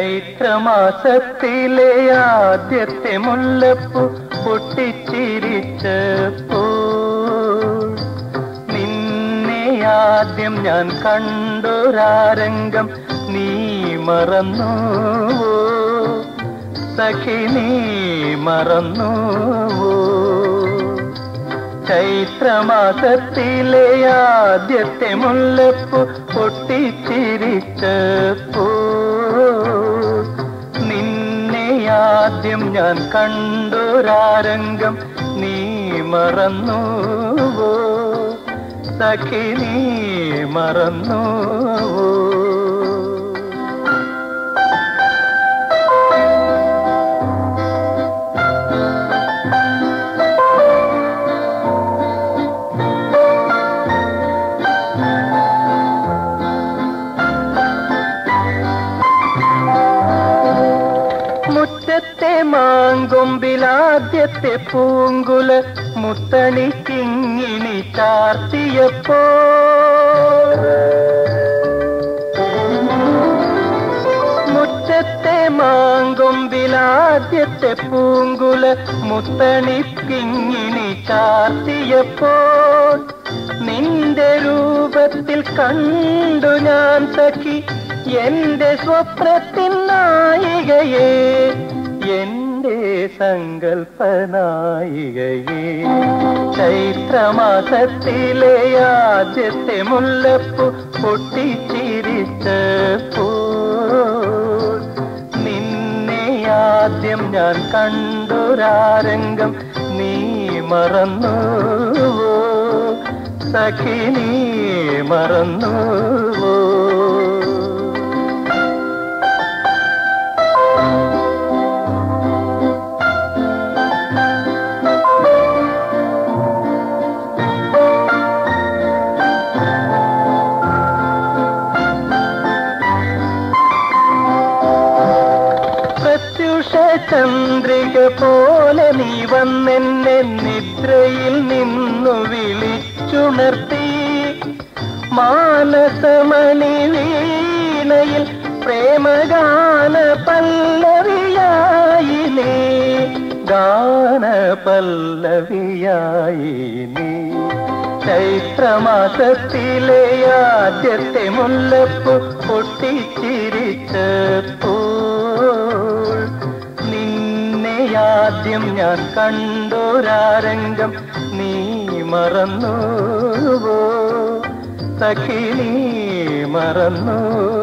ചൈത്രമാസത്തിലെ ആദ്യത്തെ മുല്ലപ്പൂ പൊട്ടിച്ചിരിച്ചപ്പോ നിന്നെ ആദ്യം ഞാൻ കണ്ടൊരാരംഗം നീ മറന്നുവോ സഖി നീ മറന്നുവോ ചൈത്രമാസത്തിലെ ആദ്യത്തെ മുല്ലപ്പൂ പൊട്ടിച്ചിരിച്ചപ്പോ നിന്നെ ആദ്യം ഞാൻ കണ്ടൊരാരംഗം നീ മറന്നുവോ സഖി നീ മറന്നുവോ മുറ്റത്തെ മാങ്കൊമ്പിലാദ്യത്തെ പൂങ്കുല മുത്തണിക്കിങ്ങിണി ചാർത്തിയപ്പോ മുറ്റത്തെ മാങ്കൊമ്പിലാദ്യത്തെ പൂങ്കുല മുത്തണിക്കിങ്ങിണി ചാർത്തിയപ്പോൾ നിന്റെ രൂപത്തിൽ കണ്ടു ഞാൻ സഖി എന്റെ സ്വപ്നത്തിൻ നായികയെ എന്റെ സങ്കൽപ്പനായികയെ ചൈത്രമാസത്തിലെ ആദ്യത്തെ മുല്ലപ്പൂ പൊട്ടിച്ചിരിച്ചപ്പോ നിന്നെ ആദ്യം ഞാൻ കണ്ടൊരാരംഗം നീ മറന്നുവോ സഖി നീ മറന്നുവോ പ്രത്യുഷ ചന്ദ്രിക പോലെ നീ വന്നെന്നെ നിദ്രയിൽ നിന്നു വിളിച്ചുണർത്തി മാനസമണി വീണയിൽ പ്രേമഗാന പല്ലവിയായി നീ ഗാന പല്ലവിയായി നീ ചൈത്രമാസത്തിലെ ആദ്യത്തെ മുല്ലപ്പൂ പൊട്ടിച്ചിരിച്ചപ്പോൾ നിന്നെ ആദ്യം ഞാൻ കണ്ടൊരാരംഗം നീ മറന്നുവോ സഖി നീ മറന്നു